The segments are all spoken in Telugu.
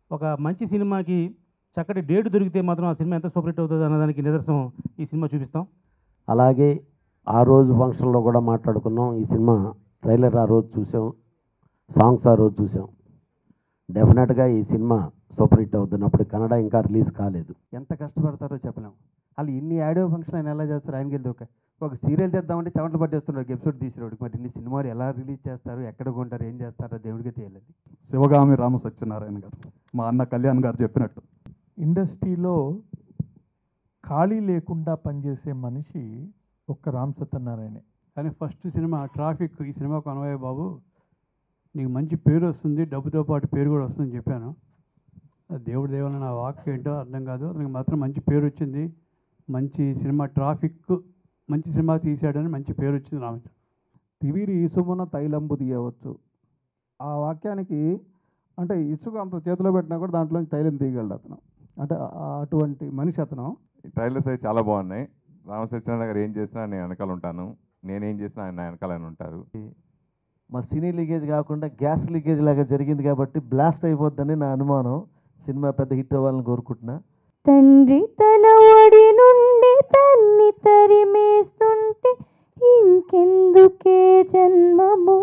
ఒక మంచి సినిమాకి చక్కటి డేట్ దొరికితే మాత్రం ఆ సినిమా ఎంత సూపర్ హిట్ అవుతుంది అన్నదానికి నిదర్శనం ఈ సినిమా చూపిస్తాం అలాగే ఆ రోజు ఫంక్షన్లో కూడా మాట్లాడుకున్నాం ఈ సినిమా ట్రైలర్ ఆ రోజు చూసాం సాంగ్స్ ఆ రోజు చూసాం డెఫినెట్గా ఈ సినిమా సూపర్ హిట్ అవుతున్నప్పుడు కన్నడ ఇంకా రిలీజ్ కాలేదు ఎంత కష్టపడతారో చెప్పలేం వాళ్ళు ఇన్ని ఆడియో ఫంక్షన్ ఆయన ఎలా చేస్తారు ఆయనకి వెళ్తే ఒక ఒక సీరియల్ చేద్దామంటే చెమటలు పట్టేస్తున్నాడు ఒక ఎపిసోడ్ తీసినోడికి మరి ఇన్ని సినిమాలు ఎలా రిలీజ్ చేస్తారు ఎక్కడ కొంటారు ఏం చేస్తారో దేవుడికి తెలియదు శివగామి రామ సత్యనారాయణ గారు మా అన్న కళ్యాణ్ గారు చెప్పినట్టు ఇండస్ట్రీలో ఖాళీ లేకుండా పనిచేసే మనిషి ఒక్క రామ్ సత్యనారాయణే కానీ ఫస్ట్ సినిమా ట్రాఫిక్ ఈ సినిమా కొనవయ్య బాబు నీకు మంచి పేరు వస్తుంది డబ్బుతో పాటు పేరు కూడా వస్తుందని చెప్పాను అది దేవుడి దేవుళ్ళ నా వాక్ ఏంటో అర్థం కాదు అతనికి మాత్రం మంచి పేరు వచ్చింది మంచి సినిమా ట్రాఫిక్ మంచి సినిమా తీసాడని మంచి పేరు వచ్చింది రామచంద్ర తివిరి ఇసుమున తైలంబు తీయవచ్చు ఆ వాక్యానికి అంటే ఇసుక అంత చేతిలో పెట్టినా కూడా దాంట్లో తైలం తీయగలడు అతను అంటే ఆ- అటువంటి మనిషి అతను ఈ ట్రైలర్స్ అయితే చాలా బాగున్నాయి రామసత్యనారాయణ గారు ఏం చేసినా నేను వెనకాల ఉంటాను నేనేం చేసినా ఆయన నా వెనకాల ఆయన ఉంటారు మా సినీ లీకేజ్ కాకుండా గ్యాస్ లీకేజ్ లాగా జరిగింది కాబట్టి బ్లాస్ట్ అయిపోద్దని నా అనుమానం సినిమా పెద్ద హిట్ అవ్వాలని కోరుకుంటున్నా తండ్రి తన ఒడి నుండి తన్ని తరిమేస్తుంటే ఇంకెందుకే జన్మము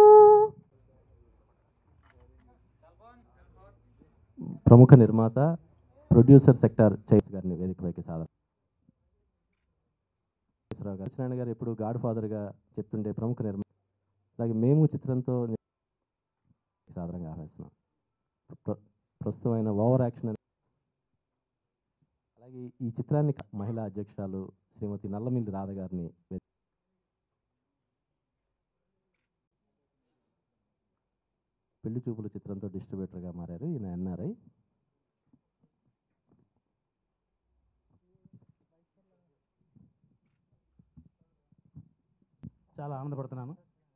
ప్రముఖ నిర్మాత ప్రొడ్యూసర్ సెక్టార్ చైత్ గారిని వేదికపైకి సాధన నాగేశ్వరరావు గారు సత్యనారాయణ గారు ఎప్పుడు గాడ్ ఫాదర్గా చెప్తుండే ప్రముఖ నిర్మాత అలాగే మేము చిత్రంతో సాధారణంగా ఆహ్వానిస్తున్నాం ప్ర- ప్రస్తుతం ఆయన ఓవర్ యాక్షన్ అని- అలాగే ఈ చిత్రాన్ని మహిళా అధ్యక్షురాలు శ్రీమతి నల్లమిల్లి రాధ గారిని వే- పెళ్లి చూపుల చిత్రంతో డిస్ట్రిబ్యూటర్గా మారారు ఈయన ఎన్ఆర్ఐ చాలా ఆనందపడుతున్నాను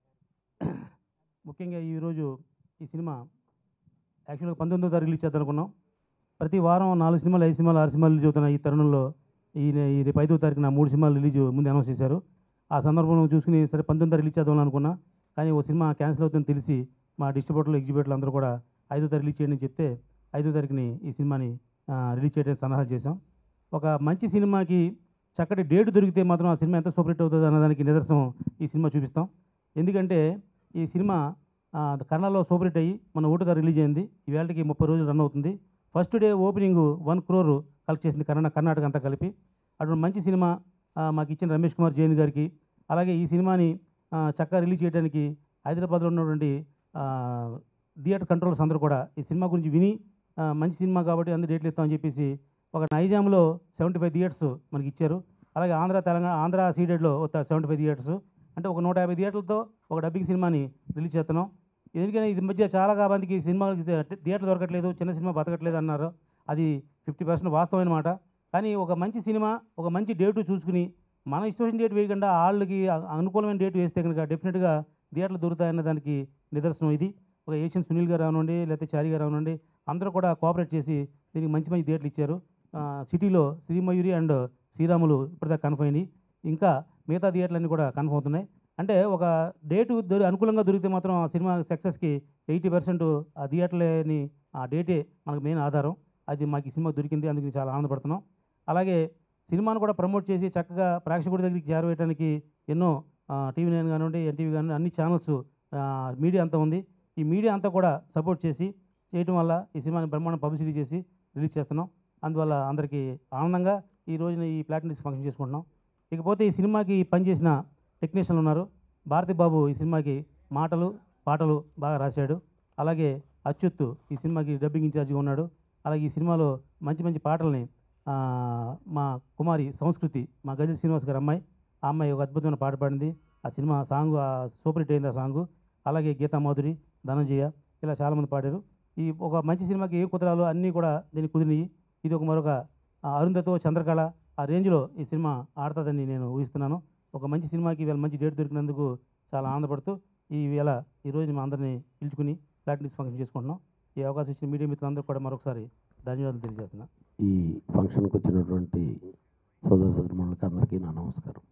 ముఖ్యంగా ఈరోజు ఈ సినిమా యాక్చువల్గా పంతొమ్మిదో తారీఖు రిలీజ్ చేద్దాం అనుకున్నాం ప్రతి వారం నాలుగు సినిమాలు ఐదు సినిమాలు ఆరు సినిమాలు రిలీజ్ అవుతున్న ఈ తరుణంలో ఈ ఈ రేపు ఐదో తారీఖున మూడు సినిమాలు రిలీజ్ ముందు అనౌన్స్ చేశారు ఆ సందర్భంలో చూసుకుని సరే పంతొమ్మిది రిలీజ్ చేద్దాం అనుకున్నా కానీ ఓ సినిమా క్యాన్సిల్ అవుతుందని తెలిసి మా డిస్ట్రిబ్యూటర్లు ఎగ్జిబ్యూటర్లు అందరూ కూడా ఐదో తారీఖు రిలీజ్ చేయండి అని చెప్తే ఐదో తారీఖుని ఈ సినిమాని ఆ, రిలీజ్ చేయడానికి సన్నాహాలు చేశాం ఒక మంచి సినిమాకి చక్కటి డేట్ దొరికితే మాత్రం ఆ సినిమా ఎంత సూపర్ హిట్ అవుతుంది అన్నదానికి నిదర్శనం ఈ సినిమా చూపిస్తాం ఎందుకంటే ఈ సినిమా ఆ, కన్నడలో సూపర్ హిట్ అయ్యి మన ఓటుగా రిలీజ్ అయింది ఈవేళకి ముప్పై రోజులు రన్ అవుతుంది first day opening one crore collect చేసింది కన్నడ కర్ణాటక అంతా కలిపి అటువంటి మంచి సినిమా ఆ, మాకు ఇచ్చిన రమేష్ కుమార్ జైన్ గారికి అలాగే ఈ సినిమాని ఆ, చక్కగా రిలీజ్ చేయడానికి హైదరాబాద్లో ఉన్నటువంటి ఆ, థియేటర్ కంట్రోలర్స్ అందరూ కూడా ఈ సినిమా గురించి విని ఆ, మంచి సినిమా కాబట్టి అందరు డేట్లు ఇస్తామని చెప్పేసి ఒక నైజాంలో సెవెంటీ ఫైవ్ థియేటర్స్ మనకి ఇచ్చారు అలాగే ఆంధ్ర తెలంగాణ ఆంధ్ర సీడెడ్లో ఒక సెవెంటీ ఫైవ్ థియేటర్స్ అంటే ఒక నూట యాభై థియేటర్లతో ఒక డబ్బింగ్ సినిమాని రిలీజ్ చేస్తున్నాం ఎందుకని ఇది మధ్య చాలా మందికి సినిమా థియేటర్ దొరకట్లేదు చిన్న సినిమా బతకట్లేదు అన్నారు అది ఫిఫ్టీ పర్సెంట్ వాస్తవమైన మాట కానీ ఒక మంచి సినిమా ఒక మంచి డేటు చూసుకుని మన ఇష్టం డేట్ వేయకుండా వాళ్ళకి అ- అనుకూలమైన డేట్ వేస్తే కనుక డెఫినెట్గా థియేటర్లు దొరుకుతాయన్న దానికి నిదర్శనం ఇది ఒక ఏషియన్ సునీల్ గారు అవనండి లేకపోతే చారి గారు అవనండి అందరూ కూడా కోఆపరేట్ చేసి దీనికి మంచి మంచి థియేటర్లు ఇచ్చారు ఆ, సిటీలో శ్రీమయూరి అండ్ శ్రీరాములు ఇప్పటిదాకా కన్ఫర్మ్ అయినాయి ఇంకా మిగతా థియేటర్లన్నీ కూడా కన్ఫర్మ్ అవుతున్నాయి అంటే ఒక డేటు దొరి అనుకూలంగా దొరికితే మాత్రం ఆ సినిమా సక్సెస్కి ఎయిటీ పర్సెంట్ ఆ థియేటర్లని ఆ డేటే మనకు మెయిన్ ఆధారం అది మాకు ఈ సినిమా దొరికింది అందుకు నేను చాలా ఆనందపడుతున్నాం అలాగే సినిమాను కూడా ప్రమోట్ చేసి చక్కగా ప్రేక్షకుడి దగ్గరికి చేరవేయడానికి ఎన్నో టీవీ నైన్ కానివ్వండి ఎన్టీవీ కానివ్వండి అన్ని ఛానల్స్ మీడియా అంతా ఉంది ఈ మీడియా అంతా కూడా సపోర్ట్ చేసి చేయటం వల్ల ఈ సినిమాని బ్రహ్మాండం పబ్లిసిటీ చేసి రిలీజ్ చేస్తున్నాం అందువల్ల అందరికీ ఆనందంగా ఈ రోజున ఈ ప్లాటినమ్ ఫంక్షన్ చేసుకుంటున్నాం ఇకపోతే ఈ సినిమాకి పనిచేసిన టెక్నీషియన్లు ఉన్నారు భారతి బాబు ఈ సినిమాకి మాటలు పాటలు బాగా రాశాడు అలాగే అచ్యుత్ ఈ సినిమాకి డబ్బింగ్ ఇన్ఛార్జిగా ఉన్నాడు అలాగే ఈ సినిమాలో మంచి మంచి పాటల్ని ఆ, మా కుమారి సంస్కృతి మా గజల్ శ్రీనివాస్ గారి అమ్మాయి ఆ అమ్మాయి ఒక అద్భుతమైన పాట పాడింది ఆ సినిమా సాంగ్ ఆ సూపర్ హిట్ అయింది ఆ సాంగ్ అలాగే గీతా మాధురి ధనంజయ ఇలా చాలామంది పాడారు ఈ ఒక మంచి సినిమాకి ఏ కుదరాలో అన్నీ కూడా దీనికి కుదిరినాయి ఇది ఒక మరొక ఆ, అరుంధతో చంద్రకళ ఆ రేంజ్లో ఈ సినిమా ఆడుతుందని నేను ఊహిస్తున్నాను ఒక మంచి సినిమాకి వీళ్ళ మంచి డేట్ దొరికినందుకు చాలా ఆనందపడుతూ ఈ వేళ ఈ రోజు మా అందరినీ పిలుచుకుని ప్లాటినమ్ ఫంక్షన్ చేసుకుంటున్నాం ఈ అవకాశం ఇచ్చిన మీడియా మిత్రులందరూ కూడా మరొకసారి ధన్యవాదాలు తెలియజేస్తున్నా ఈ ఫంక్షన్కి వచ్చినటువంటి సోదర సోదరులకు అందరికీ నా నమస్కారం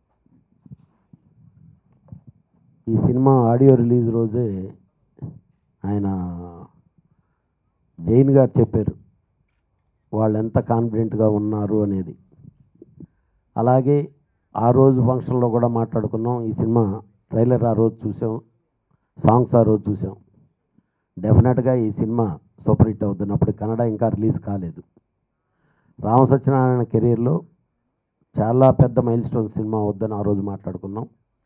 ఈ సినిమా ఆడియో రిలీజ్ రోజే ఆయన జైన్ గారు చెప్పారు వాళ్ళు ఎంత కాన్ఫిడెంట్గా ఉన్నారు అనేది అలాగే ఆ రోజు ఫంక్షన్లో కూడా మాట్లాడుకున్నాం ఈ సినిమా ట్రైలర్ ఆ రోజు చూసాం సాంగ్స్ ఆ రోజు చూసాం డెఫినెట్గా ఈ సినిమా సూపర్ హిట్ అవుతుంది అప్పుడు కన్నడ ఇంకా రిలీజ్ కాలేదు రామ సత్యనారాయణ కెరీర్లో చాలా పెద్ద మైల్ స్టోన్ సినిమా వద్దని ఆ రోజు మాట్లాడుకున్నాం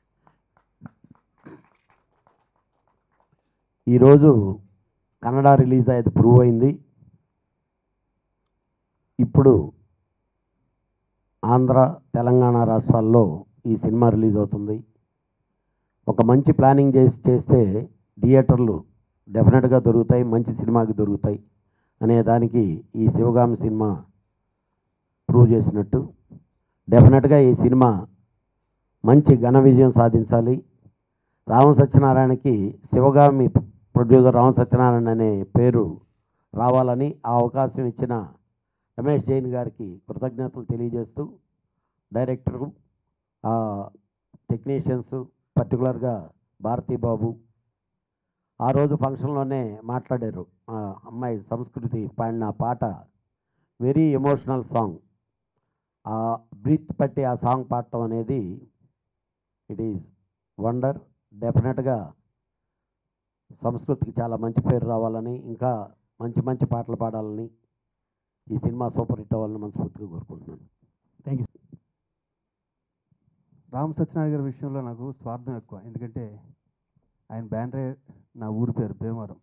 ఈరోజు కన్నడ రిలీజ్ అయ్యేది ప్రూవ్ అయింది ఇప్పుడు ఆంధ్ర తెలంగాణ రాష్ట్రాల్లో ఈ సినిమా రిలీజ్ అవుతుంది ఒక మంచి ప్లానింగ్ చేసి చేస్తే థియేటర్లు డెఫినెట్గా దొరుకుతాయి మంచి సినిమాకి దొరుకుతాయి అనే దానికి ఈ శివగామి సినిమా ప్రూవ్ చేసినట్టు డెఫినెట్గా ఈ సినిమా మంచి ఘన విజయం సాధించాలి రామ సత్యనారాయణకి శివగామి ప్రొడ్యూసర్ రామ సత్యనారాయణ అనే పేరు రావాలని ఆ అవకాశం ఇచ్చిన రమేష్ జైన్ గారికి కృతజ్ఞతలు తెలియజేస్తూ డైరెక్టరు టెక్నీషియన్స్ పర్టికులర్గా భారతీ బాబు ఆ రోజు ఫంక్షన్లోనే మాట్లాడారు ఆ అమ్మాయి సంస్కృతి పాడిన పాట వెరీ ఎమోషనల్ సాంగ్ ఆ బ్రీత్ పట్టి ఆ సాంగ్ పాడటం అనేది ఇట్ ఈజ్ వండర్ డెఫినెట్గా సంస్కృతికి చాలా మంచి పేరు రావాలని ఇంకా మంచి మంచి పాటలు పాడాలని ఈ సినిమా సూపర్ హిట్ అవ్వాలని మనస్ఫూర్తిగా కోరుకుంటున్నాను థ్యాంక్ యూ రామ్ సత్యనారాయణ గారి విషయంలో నాకు స్వార్థం ఎక్కువ ఎందుకంటే ఆయన బ్యానరే నా ఊరి పేరు భీమవరం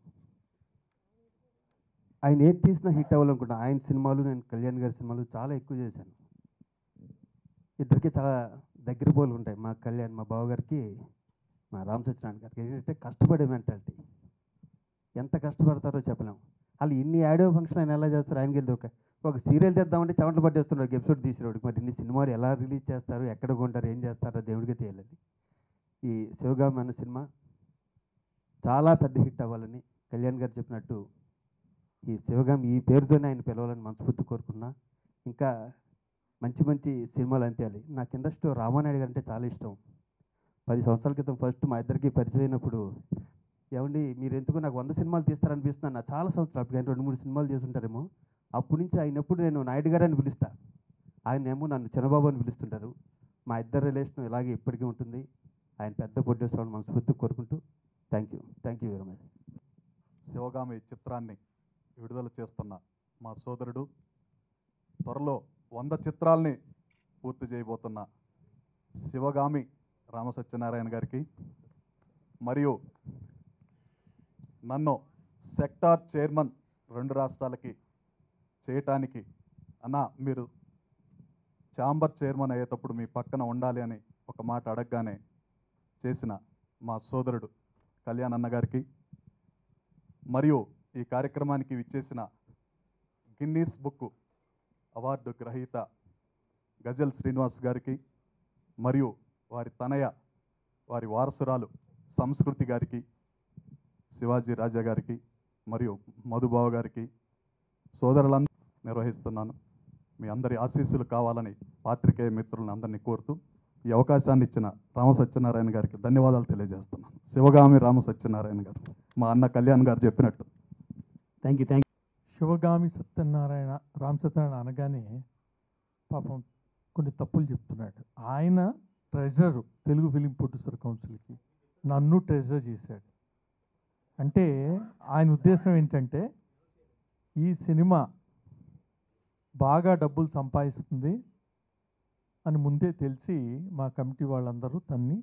ఆయన ఏది తీసినా హిట్ అవ్వాలనుకుంటా ఆయన సినిమాలు నేను కళ్యాణ్ గారి సినిమాలు చాలా ఎక్కువ చేశాను ఇద్దరికి చాలా దగ్గర పోలు ఉంటాయి మా కళ్యాణ్ మా బావగారికి మా రామ్ సత్యనారాయణ గారికి ఏంటంటే కష్టపడే మెంటాలిటీ ఎంత కష్టపడతారో చెప్పలేము వాళ్ళు ఇన్ని ఆడియో ఫంక్షన్ ఆయన ఎలా చేస్తారు ఆయనకి వెళ్తే ఒక ఒక సీరియల్ తెద్దామంటే చెమటలు పట్టేస్తున్నాడు ఒక ఎపిసోడ్ తీసేవాడికి మరి ఇన్ని సినిమాలు ఎలా రిలీజ్ చేస్తారు ఎక్కడ కొంటారు ఏం చేస్తారో దేవుడికి తెలియాలి ఈ శివగామి అన్న సినిమా చాలా పెద్ద హిట్ అవ్వాలని కళ్యాణ్ గారు చెప్పినట్టు ఈ శివగామి ఈ పేరుతోనే ఆయన పిలవాలని మనస్ఫూర్తి కోరుకున్నా ఇంకా మంచి మంచి సినిమాలు అంతేయాలి నాకు ఇండస్ట్రీలో రామానాయుడు గారు అంటే చాలా ఇష్టం పది సంవత్సరాల క్రితం ఫస్ట్ మా ఇద్దరికి పరిచయం అయినప్పుడు ఏమండి మీరు ఎందుకు నాకు వంద సినిమాలు తీస్తారనిపిస్తున్నాను నా చాలా సంవత్సరాలు అప్పుడు ఆయన రెండు మూడు సినిమాలు చేస్తుంటారేమో అప్పటి నుంచి ఆయన ఎప్పుడు నేను నాయుడు గారు అని పిలుస్తా ఆయన ఏమో నన్ను చిన్నబాబు అని పిలుస్తుంటారు మా ఇద్దరు రిలేషన్ ఇలాగే ఇప్పటికీ ఉంటుంది ఆయన పెద్ద ప్రొడ్యూసర్ అని మనస్ఫూర్తి కోరుకుంటూ thank you thank you very much Sivagami చిత్రాన్ని విడుదల చేస్తున్న మా సోదరుడు త్వరలో వంద చిత్రాల్ని పూర్తి చేయబోతున్న శివగామి రామ సత్యనారాయణ గారికి మరియు నన్ను సెక్టార్ చైర్మన్ రెండు రాష్ట్రాలకి చేయటానికి అన్న మీరు ఛాంబర్ చైర్మన్ అయ్యేటప్పుడు మీ పక్కన ఉండాలి అని ఒక మాట అడగగానే చేసిన మా సోదరుడు కళ్యాణ్ అన్న గారికి మరియు ఈ కార్యక్రమానికి విచ్చేసిన గిన్నీస్ బుక్ అవార్డు గ్రహీత గజల్ శ్రీనివాస్ గారికి మరియు వారి తనయ వారి వారసురాలు సంస్కృతి గారికి శివాజీ రాజా గారికి మరియు మధుబావ గారికి సోదరులందరూ నిర్వహిస్తున్నాను మీ అందరి ఆశీస్సులు కావాలని పాత్రికేయ మిత్రులను అందరినీ కోరుతూ ఈ అవకాశాన్ని ఇచ్చిన రామ సత్యనారాయణ గారికి ధన్యవాదాలు తెలియజేస్తున్నాను శివగామి రామ సత్యనారాయణ గారు మా అన్న కళ్యాణ్ గారు చెప్పినట్టు thank you thank Sivagami Satyanarayana Ram Satyanarayana అనగానే పాపం కొన్ని తప్పులు చెప్తున్నాడు ఆయన ట్రెజర్ తెలుగు ఫిలిం ప్రొడ్యూసర్ కౌన్సిల్కి నన్ను ట్రెజర్ చేశాడు అంటే ఆయన ఉద్దేశం ఏంటంటే ఈ సినిమా బాగా డబ్బులు సంపాదిస్తుంది అని ముందే తెలిసి మా కమిటీ వాళ్ళందరూ తన్ని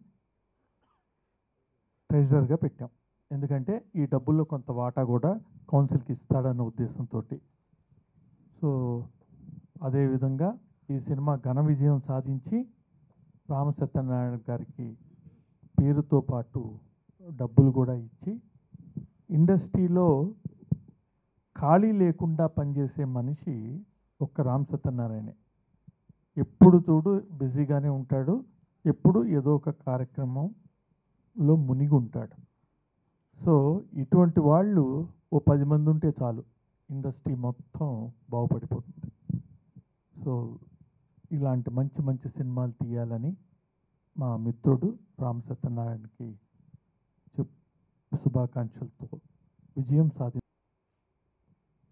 ట్రెజరర్గా పెట్టాం ఎందుకంటే ఈ డబ్బుల్లో కొంత వాటా కూడా కౌన్సిల్కి ఇస్తాడన్న ఉద్దేశంతో సో అదేవిధంగా ఈ సినిమా ఘన విజయం సాధించి రామ సత్యనారాయణ గారికి పేరుతో పాటు డబ్బులు కూడా ఇచ్చి ఇండస్ట్రీలో ఖాళీ లేకుండా పనిచేసే మనిషి ఒక్క రామ్ సత్యనారాయణే ఎప్పుడు చూడు బిజీగానే ఉంటాడు ఎప్పుడు ఏదో ఒక కార్యక్రమంలో మునిగి ఉంటాడు సో ఇటువంటి వాళ్ళు ఓ పది మంది ఉంటే చాలు ఇండస్ట్రీ మొత్తం బాగుపడిపోతుంది సో ఇలాంటి మంచి మంచి సినిమాలు తీయాలని మా మిత్రుడు రామ్ సత్యనారాయణకి చెప్ శుభాకాంక్షలతో విజయం సాధి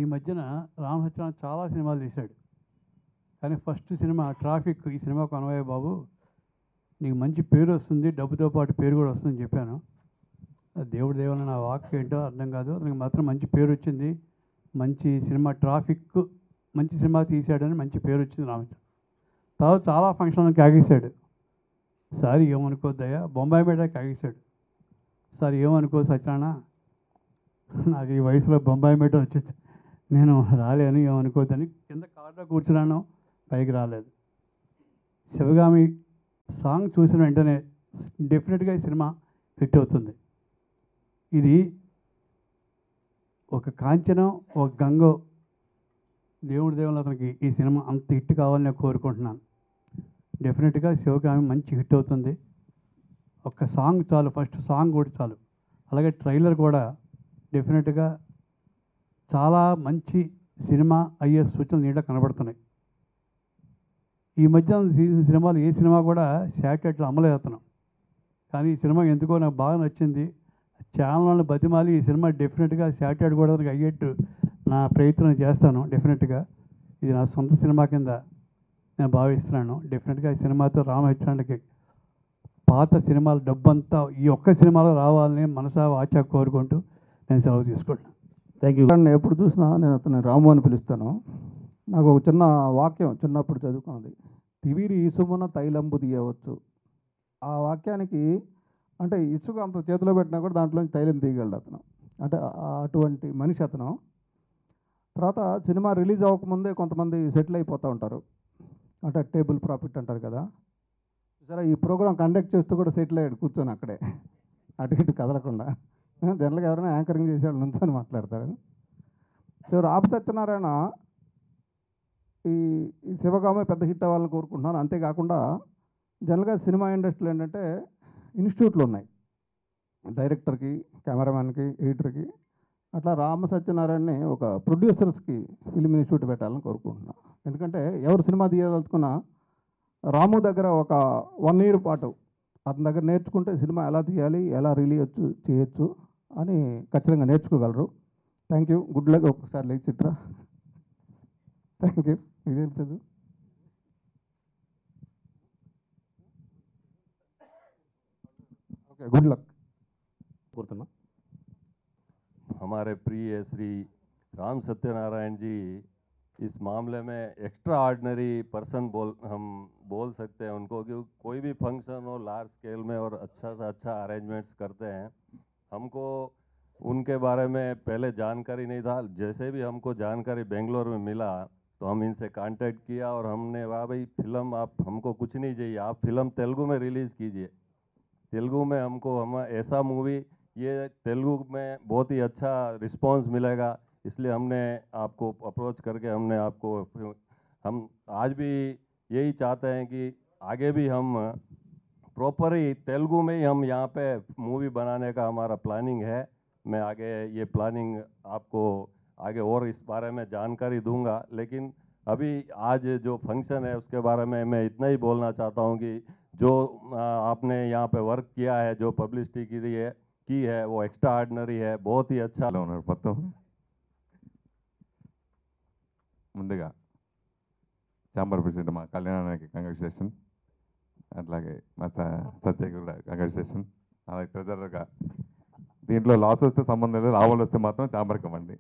ఈ మధ్యన రామ్ సత్యనారాయణ చాలా సినిమాలు తీశాడు కానీ ఫస్ట్ సినిమా ట్రాఫిక్ ఈ సినిమా కొనవయ్య బాబు నీకు మంచి పేరు వస్తుంది డబ్బుతో పాటు పేరు కూడా వస్తుందని చెప్పాను అది దేవుడి దేవుని నా వాక్ ఏంటో అర్థం కాదు అతనికి మాత్రం మంచి పేరు వచ్చింది మంచి సినిమా ట్రాఫిక్ మంచి సినిమా తీశాడని మంచి పేరు వచ్చింది రామచంద్ర తర్వాత చాలా ఫంక్షన్లు కాగేశాడు సార్ ఏమనుకోద్దయ్యా బొంబాయి మీద కాగేశాడు సార్ ఏమనుకో సత్యనారాయణ నాకు ఈ వయసులో బొంబాయి మీద వచ్చి నేను రాలేను ఏమనుకోద్దని కింద కార్లో కూర్చున్నాను పైకి రాలేదు శివగామి సాంగ్ చూసిన వెంటనే డెఫినెట్గా ఈ సినిమా హిట్ అవుతుంది ఇది ఒక కాంచనం ఒక గంగో దేవుడి దేవుళ్ళు అతనికి ఈ సినిమా అంత హిట్ కావాలని నేను కోరుకుంటున్నాను డెఫినెట్గా శివగామి మంచి హిట్ అవుతుంది ఒక్క సాంగ్ చాలు ఫస్ట్ సాంగ్ కూడా చాలు అలాగే ట్రైలర్ కూడా డెఫినెట్గా చాలా మంచి సినిమా అయ్యే సూచనలు నీడ కనబడుతున్నాయి ఈ మధ్య తీసిన సినిమాలు ఏ సినిమా కూడా శాటిలైట్లో అమలేస్తున్నాం కానీ ఈ సినిమా ఎందుకో నాకు బాగా నచ్చింది ఛానల్ని బతిమాలి ఈ సినిమా డెఫినెట్గా శాటిలైట్ కూడా దానికి అయ్యేట్టు నా ప్రయత్నం చేస్తాను డెఫినెట్గా ఇది నా సొంత సినిమా కింద నేను భావిస్తున్నాను డెఫినెట్గా ఈ సినిమాతో రామహత్యానికి పాత సినిమాల డబ్బంతా ఈ ఒక్క సినిమాలో రావాలని మనసా వాచా కోరుకుంటూ నేను సెలవు తీసుకుంటున్నాను థ్యాంక్ యూ నేను ఎప్పుడు చూసినా నేను అతను రాము అని పిలుస్తాను నాకు ఒక చిన్న వాక్యం చిన్నప్పుడు చదువుకున్నది తివిరి ఇసుమున తైలంబు తీయవచ్చు ఆ వాక్యానికి అంటే ఇసుక అంత చేతిలో పెట్టినా కూడా దాంట్లో తైలం తీయగలడు అతను అంటే ఆ- అటువంటి మనిషి అతను తర్వాత సినిమా రిలీజ్ అవ్వకముందే కొంతమంది సెటిల్ అయిపోతూ ఉంటారు అంటే టేబుల్ ప్రాఫిట్ అంటారు కదా సరే ఈ ప్రోగ్రామ్ కండక్ట్ చేస్తూ కూడా సెటిల్ అయ్యాడు కూర్చొని అక్కడే అటు ఇటు కదలకుండా జనరల్గా ఎవరైనా యాంకరింగ్ చేసేవాళ్ళు నుంచొని మాట్లాడతారు సో రాబు సత్యనారాయణ ఈ ఈ శివగామే పెద్ద హిట్ అవ్వాలని కోరుకుంటున్నాను అంతేకాకుండా జనరల్గా సినిమా ఇండస్ట్రీలో ఏంటంటే ఇన్స్టిట్యూట్లు ఉన్నాయి డైరెక్టర్కి కెమెరామ్యాన్కి ఎడిటర్కి అట్లా రామ సత్యనారాయణని ఒక ప్రొడ్యూసర్స్కి ఫిలిం ఇన్స్టిట్యూట్ పెట్టాలని కోరుకుంటున్నాను ఎందుకంటే ఎవరు సినిమా తీయదలుచుకున్నా రాము దగ్గర ఒక వన్ ఇయర్ పాటు అతని దగ్గర నేర్చుకుంటే సినిమా ఎలా తీయాలి ఎలా రిలీజ్ చేయొచ్చు అని ఖచ్చితంగా నేర్చుకోగలరు థ్యాంక్ యూ గుడ్ లక్ ఒక్కసారి లైక్ చిట్రా థ్యాంక్ యూ ఇదేంటి చదువు ఓకే గుడ్ లక్ కోరుతున్నా हमारे प्रिय श्री राम सत्यनारायण जी इस मामले में एक्स्ट्रा ऑर्डिनरी पर्सन बोल हम बोल सकते हैं उनको कि कोई भी फंक्शन हो लार्ज स्केल में और अच्छा से अच्छा अरेंजमेंट्स करते हैं हमको उनके बारे में पहले जानकारी नहीं था जैसे भी हमको जानकारी बेंगलोर में मिला तो हम इनसे कांटेक्ट किया और हमने वाह भाई फिल्म आप हमको कुछ नहीं चाहिए आप फिल्म तेलुगु में रिलीज़ कीजिए तेलुगु में हमको हम ऐसा मूवी ये तेलुगु में बहुत ही अच्छा रिस्पांस मिलेगा इसलिए हमने आपको अप्रोच करके हमने आपको हम आज भी यही चाहते हैं कि आगे भी हम प्रॉपर ही तेलुगु में ही हम यहाँ पे मूवी बनाने का हमारा प्लानिंग है मैं आगे ये प्लानिंग आपको आगे और इस बारे में जानकारी दूंगा लेकिन अभी आज जो फंक्शन है उसके बारे में मैं इतना ही बोलना चाहता हूँ कि जो आ, आपने यहाँ पे वर्क किया है जो पब्लिसिटी की है की है वो एक्स्ट्रा आर्डिनरी है बहुत ही अच्छा లో ఉన్నారు మొత్తం ముందుగా చాంబర్ ప్రెసిడెంట్ మా కళ్యాణానికి కంగ్రాచులేషన్ అట్లాగే మా స సత్యకి కూడా కంగ్రాచులేషన్ అలాగే ట్రెజరర్గా దీంట్లో లాస్ వస్తే సంబంధం లేదు రావాలి వస్తే మాత్రం చాంబర్కి ఇవ్వండి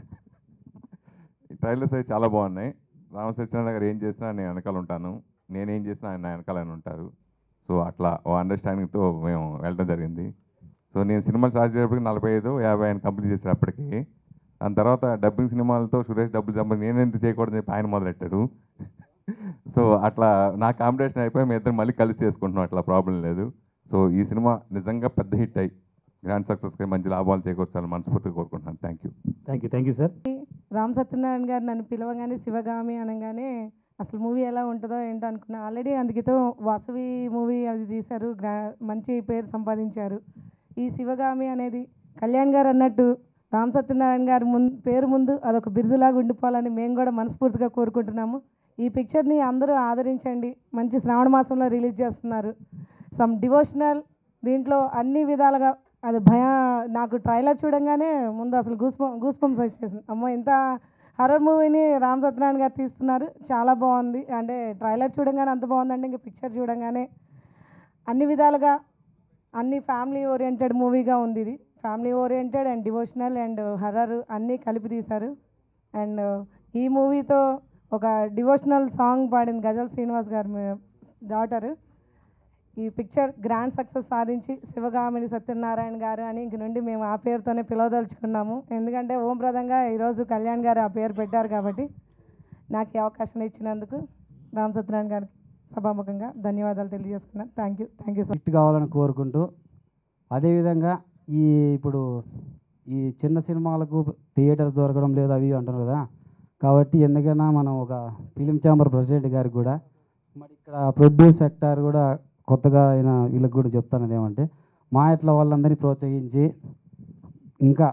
ఈ ట్రైలర్స్ అయితే చాలా బాగున్నాయి రామసత్యనారాయణ గారు ఏం చేసినా నేను వెనకాల ఉంటాను నేనేం చేసినా ఆయన నా వెనకాల ఆయన ఉంటారు సో అట్లా ఓ అండర్స్టాండింగ్తో మేము వెళ్ళడం జరిగింది సో నేను సినిమాలు స్టార్ట్ చేసేటప్పటికి నలభై ఐదు యాభై ఆయన కంప్లీట్ చేసేటప్పటికి దాని తర్వాత డబ్బింగ్ సినిమాలతో సురేష్ డబ్బులు సంపాది నేనెంత చేయకూడదని చెప్పి ఆయన మొదలెట్టాడు సో అట్లా నా కాంపిటీషన్ అయిపోయి మేము ఇద్దరు మళ్ళీ కలిసి చేసుకుంటున్నాం అట్లా ప్రాబ్లం లేదు సో ఈ సినిమా నిజంగా పెద్ద హిట్ అయ్యి గ్రాండ్ సక్సెస్కి మంచి లాభాలు చేకూర్చాలని మనస్ఫూర్తిగా కోరుకుంటున్నాను thank you thank you thank you sir Ram Satyanarayana garu నన్ను పిలవగానే శివగామి అనగానే అసలు మూవీ ఎలా ఉంటుందో ఏంటో అనుకున్నా ఆల్రెడీ అందుకేతో వాసవి మూవీ అది తీశారు గ్రా మంచి పేరు సంపాదించారు ఈ శివగామి అనేది కళ్యాణ్ గారు అన్నట్టు రామ్ సత్యనారాయణ గారి ముందు పేరు ముందు అదొక బిరుదులాగా ఉండిపోవాలని మేము కూడా మనస్ఫూర్తిగా కోరుకుంటున్నాము ఈ పిక్చర్ని అందరూ ఆదరించండి మంచి శ్రావణ మాసంలో రిలీజ్ చేస్తున్నారు సమ్ డివోషనల్ దీంట్లో అన్ని విధాలుగా అది భయ నాకు ట్రైలర్ చూడంగానే ముందు అసలు గూస్ గూస్ పంప్స్ వచ్చేసింది అమ్మో ఎంత హర్రర్ మూవీని రామ్ సత్యనారాయణ గారు తీస్తున్నారు చాలా బాగుంది అంటే ట్రైలర్ చూడంగానే అంత బాగుందండి ఇంకా పిక్చర్ చూడంగానే అన్ని విధాలుగా అన్ని ఫ్యామిలీ ఓరియంటెడ్ మూవీగా ఉంది ఇది family oriented and devotional and horror అన్నీ కలిపి తీశారు అండ్ ఈ మూవీతో ఒక డివోషనల్ సాంగ్ పాడింది గజల్ శ్రీనివాస్ గారి డాటర్ ఈ పిక్చర్ గ్రాండ్ సక్సెస్ సాధించి శివగామిని సత్యనారాయణ గారు అని ఇంక నుండి మేము ఆ పేరుతోనే పిలవదలుచుకున్నాము ఎందుకంటే ఓంప్రదంగా ఈరోజు కళ్యాణ్ గారు ఆ పేరు పెట్టారు కాబట్టి నాకు ఈ అవకాశం ఇచ్చినందుకు రామ్ సత్యనారాయణ గారికి సభాముఖంగా ధన్యవాదాలు తెలియజేసుకున్నాను thank you thank you so hit కావాలని కోరుకుంటూ అదేవిధంగా ఈ ఇప్పుడు ఈ చిన్న సినిమాలకు థియేటర్స్ దొరకడం లేదు అవి ఇవి అంటారు కదా కాబట్టి ఎందుకైనా మనం ఒక ఫిలిం ఛాంబర్ ప్రెసిడెంట్ గారికి కూడా మరి ఇక్కడ ప్రొడ్యూస్ సెక్టార్ కూడా కొత్తగా అయిన వీళ్ళకి కూడా చెప్తాను ఏమంటే మా ఇట్ల వాళ్ళందరినీ ప్రోత్సహించి ఇంకా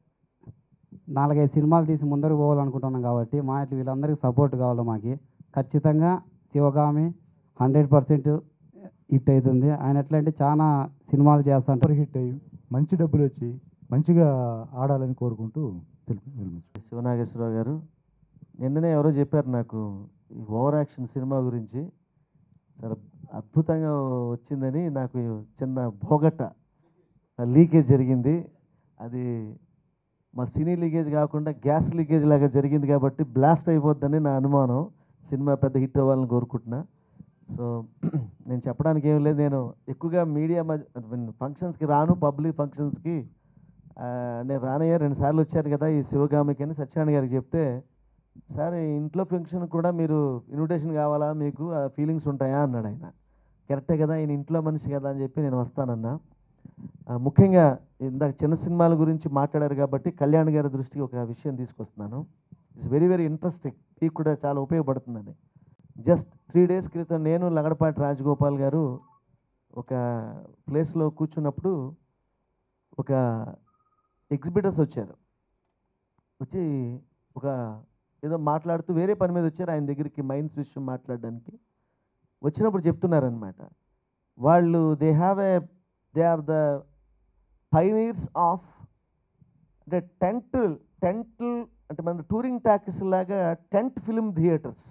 నాలుగైదు సినిమాలు తీసి ముందరకు పోవాలనుకుంటున్నాం కాబట్టి మా ఇట్ల వీళ్ళందరికీ సపోర్ట్ కావాలి మాకు ఖచ్చితంగా శివగామి హండ్రెడ్ పర్సెంట్ హిట్ అవుతుంది ఆయన ఎట్లా అంటే చాలా సినిమాలు చేస్తుంటారు హిట్ అయ్యి మంచి డబ్బులు వచ్చి మంచిగా ఆడాలని కోరుకుంటూ తెలుపు విరమించుకుంటున్నాను. శివనాగేశ్వరరావు గారు నిన్ననే ఎవరో చెప్పారు నాకు ఈ ఓవర్ యాక్షన్ సినిమా గురించి చాలా అద్భుతంగా వచ్చిందని నాకు చిన్న భోగట్ట లీకేజ్ జరిగింది అది మా సినీ లీకేజ్ కాకుండా గ్యాస్ లీకేజ్ లాగా జరిగింది కాబట్టి బ్లాస్ట్ అయిపోద్దని నా అనుమానం సినిమా పెద్ద హిట్ అవ్వాలని కోరుకుంటున్నా సో నేను చెప్పడానికి ఏం లేదు నేను ఎక్కువగా మీడియా ఫంక్షన్స్కి రాను పబ్లిక్ ఫంక్షన్స్కి ఆ, నేను రానయ్య రెండు సార్లు వచ్చారు కదా ఈ శివగామికి అని సత్యనారాయణ గారికి చెప్తే సార్ ఈ ఇంట్లో ఫంక్షన్ కూడా మీరు ఇన్విటేషన్ కావాలా మీకు ఆ ఫీలింగ్స్ ఉంటాయా అన్నాడు ఆయన కరెక్టే కదా ఈయన ఇంట్లో మనిషి కదా అని చెప్పి నేను వస్తానన్నా ఆ, ముఖ్యంగా ఇందాక చిన్న సినిమాల గురించి మాట్లాడారు కాబట్టి కళ్యాణ్ గారి దృష్టికి ఒక విషయం తీసుకొస్తున్నాను ఇట్స్ వెరీ వెరీ ఇంట్రెస్టింగ్ మీకు కూడా చాలా ఉపయోగపడుతుందని జస్ట్ త్రీ డేస్ క్రితం నేను లగడపాటి రాజగోపాల్ గారు ఒక ప్లేస్లో కూర్చున్నప్పుడు ఒక ఎగ్జిబిటర్స్ వచ్చారు వచ్చి ఒక ఏదో మాట్లాడుతూ వేరే పని మీద వచ్చారు ఆయన దగ్గరికి మైన్స్ విషయం మాట్లాడడానికి వచ్చినప్పుడు చెప్తున్నారనమాట వాళ్ళు they have a they are the pioneers of అంటే టెంట్ టెంట్ అంటే మన టూరింగ్ టాకీస్ లాగా టెంట్ ఫిల్మ్ థియేటర్స్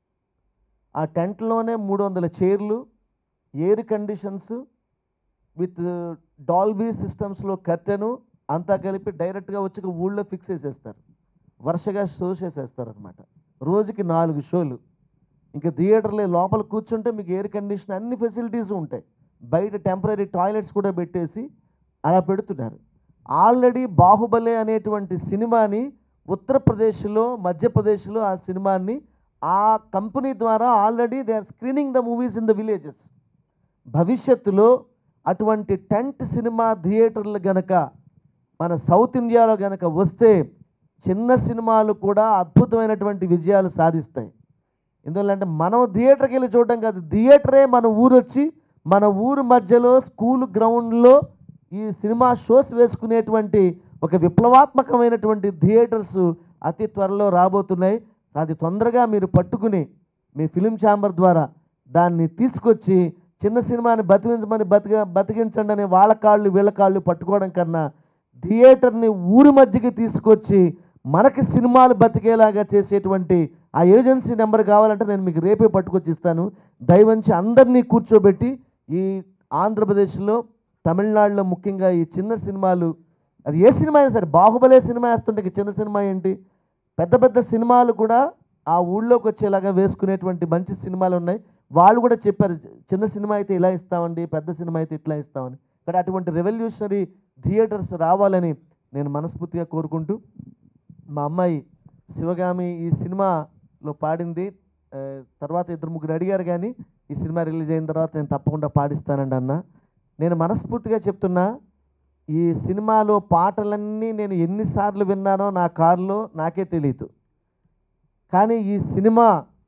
ఆ టెంట్లోనే మూడు వందల చైర్లు ఎయిర్ కండిషన్స్ విత్ డాల్బీ సిస్టమ్స్లో కర్టెను అంతా కలిపి డైరెక్ట్గా వచ్చి ఒక ఊళ్ళో ఫిక్స్ చేసేస్తారు వరుసగా షోస్ చేసేస్తారు అనమాట రోజుకి నాలుగు షోలు ఇంకా థియేటర్లో లోపల కూర్చుంటే మీకు ఎయిర్ కండిషన్ అన్ని ఫెసిలిటీస్ ఉంటాయి బయట టెంపరీ టాయిలెట్స్ కూడా పెట్టేసి అలా పెడుతున్నారు ఆల్రెడీ బాహుబలి అనేటువంటి సినిమాని ఉత్తరప్రదేశ్లో మధ్యప్రదేశ్లో ఆ సినిమాని ఆ కంపెనీ ద్వారా already they are screening the movies in the villages భవిష్యత్తులో అటువంటి టెంట్ సినిమా థియేటర్లు గనక మన సౌత్ ఇండియాలో గనక వస్తే చిన్న సినిమాలు కూడా అద్భుతమైనటువంటి విజయాలు సాధిస్తాయి ఎందువల్లంటే మనం థియేటర్కి వెళ్ళి చూడడం కాదు థియేటరే మన ఊరు వచ్చి మన ఊరు మధ్యలో స్కూల్ గ్రౌండ్లో ఈ సినిమా షోస్ వేసుకునేటువంటి ఒక విప్లవాత్మకమైనటువంటి థియేటర్స్ అతి త్వరలో రాబోతున్నాయి అది తొందరగా మీరు పట్టుకుని మీ ఫిలిం ఛాంబర్ ద్వారా దాన్ని తీసుకొచ్చి చిన్న సినిమాని బతికించమని బతిక బతికించండి అని వాళ్ళ కాళ్ళు వీళ్ళ కాళ్ళు పట్టుకోవడం కన్నా థియేటర్ని ఊరి మధ్యకి తీసుకొచ్చి మనకి సినిమాలు బతికేలాగా చేసేటువంటి ఆ ఏజెన్సీ నెంబర్ కావాలంటే నేను మీకు రేపే పట్టుకొచ్చి ఇస్తాను దయవంచి అందరినీ కూర్చోబెట్టి ఈ ఆంధ్రప్రదేశ్లో తమిళనాడులో ముఖ్యంగా ఈ చిన్న సినిమాలు అది ఏ సినిమా అయినా సరే బాహుబలే సినిమా వేస్తుంటే ఇక చిన్న సినిమా ఏంటి పెద్ద పెద్ద సినిమాలు కూడా ఆ ఊళ్ళోకి వచ్చేలాగా వేసుకునేటువంటి మంచి సినిమాలు ఉన్నాయి వాళ్ళు కూడా చెప్పారు చిన్న సినిమా అయితే ఇలా ఇస్తామండి పెద్ద సినిమా అయితే ఇట్లా ఇస్తామని కానీ అటువంటి రెవల్యూషనరీ థియేటర్స్ రావాలని నేను మనస్ఫూర్తిగా కోరుకుంటూ మా అమ్మాయి శివగామి ఈ సినిమాలో పాడింది ఆ, తర్వాత ఇద్దరు ముగ్గురు అడిగారు కానీ ఈ సినిమా రిలీజ్ అయిన తర్వాత నేను తప్పకుండా పాడిస్తానండి అన్న నేను మనస్ఫూర్తిగా చెప్తున్నా ఈ సినిమాలో పాటలన్నీ నేను ఎన్నిసార్లు విన్నానో నా కారులో నాకే తెలియదు కానీ ఈ సినిమా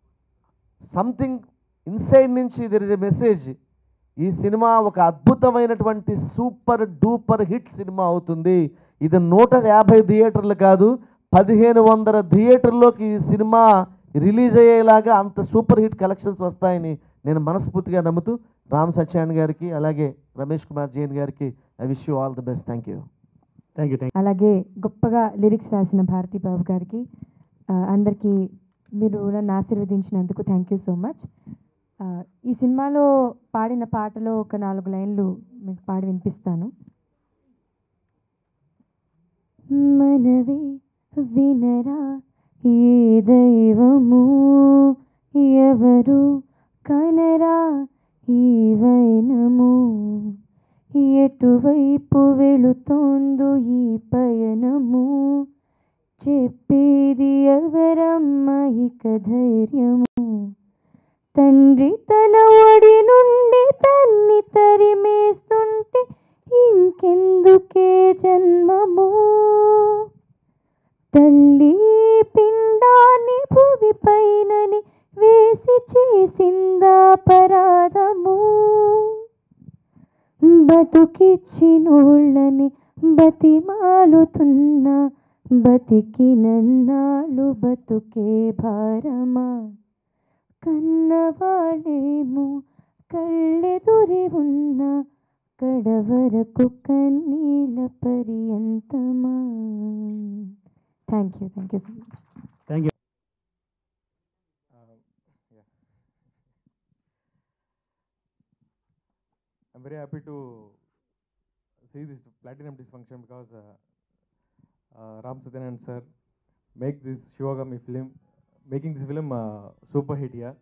సంథింగ్ ఇన్సైడ్ నుంచి దెర్ ఇస్ ఎ మెసేజ్ ఈ సినిమా ఒక అద్భుతమైనటువంటి సూపర్ డూపర్ హిట్ సినిమా అవుతుంది ఇది నూట యాభై థియేటర్లు కాదు పదిహేను వందల థియేటర్లోకి ఈ సినిమా రిలీజ్ అయ్యేలాగా అంత సూపర్ హిట్ కలెక్షన్స్ వస్తాయని నేను మనస్ఫూర్తిగా నమ్ముతూ రామ్ సత్యాన్ గారికి అలాగే రమేష్ కుమార్ జైన్ గారికి I wish you all the best thank you thank you thank అలాగే గొప్పగా లిరిక్స్ రాసిన భారతీ బాబు గారికి అందరికీ మీరు నన్ను ఆశీర్వదించినందుకు థ్యాంక్ యూ సో మచ్ ఈ సినిమాలో పాడిన పాటలో ఒక నాలుగు లైన్లు మీకు పాడి వినిపిస్తాను మనవే వినరా ఏ దైవము ఎవరు కనరా ఈ వైనము ఎటువైపు వెళుతోందో ఈ పయనము చెప్పేది ఎవరమ్మ ఇక ధైర్యము తండ్రి తన ఒడి నుండి తన్ని తరిమేస్తుంటే ఇంకెందుకే జన్మము తల్లి పిండాన్ని భువి పైనని వేసి చేసిందా పరాధము బతుకిచ్చినోళ్ళని బతిమాలుతున్నా బతికినన్నాళ్ళు బతుకే భారమా కన్నవాళ్ళేమో కళ్ళెదురి ఉన్న కడవరకు కన్నీళ్ళ పర్యంతమా thank you thank you so much thank you I'm very happy to see this platinum dysfunction because uh, uh, Ram Satyanan sir make this Shivagami film, making this film uh, super hit here.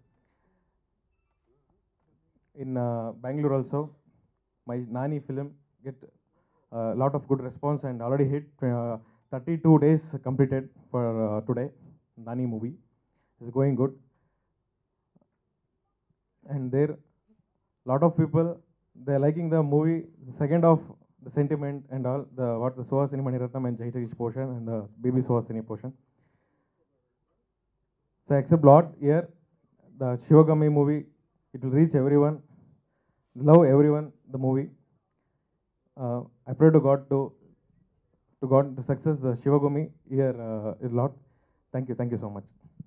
In uh, Bangalore also, my Nani film get a lot of good response and already hit uh, 32 days completed for uh, today. Nani movie is going good, and there lot of people they're liking the movie the second of the sentiment and all the what the Suhasini Maniratnam and Jai Jagdish portion and the baby Suhasini portion. So accept lot here the Shivagami movie it will reach everyone love everyone the movie. Uh, I pray to God to to God to success the Shivagami here uh, a lot. Thank you, thank you so much.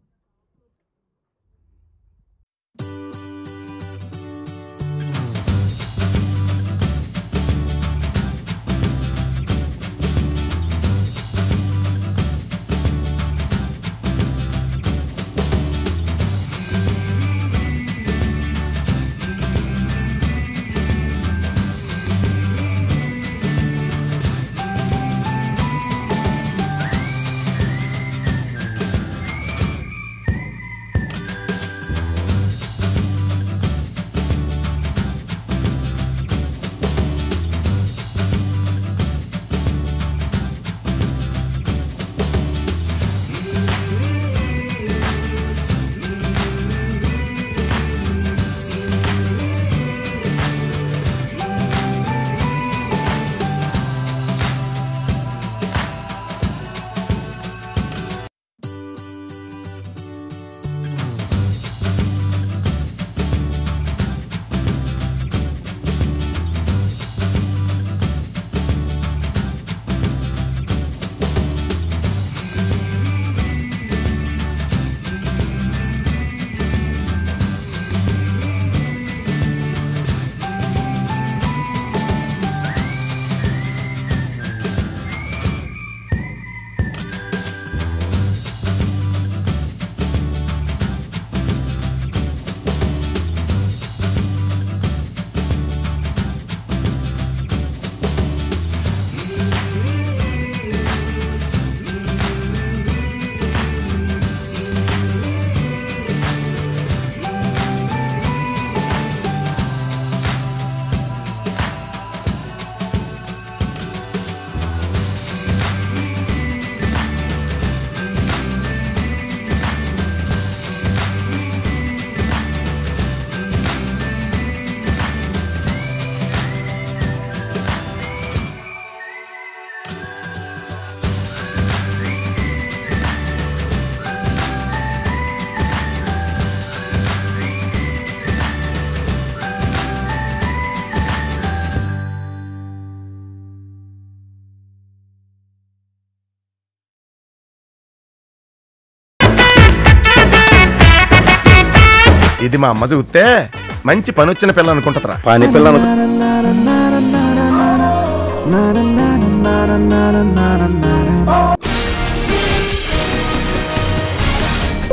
ఇది మా అమ్మ చూస్తే మంచి పని వచ్చిన పిల్ల అనుకుంటుందిరా పని పిల్ల అనుకు-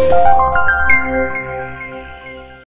Thank you.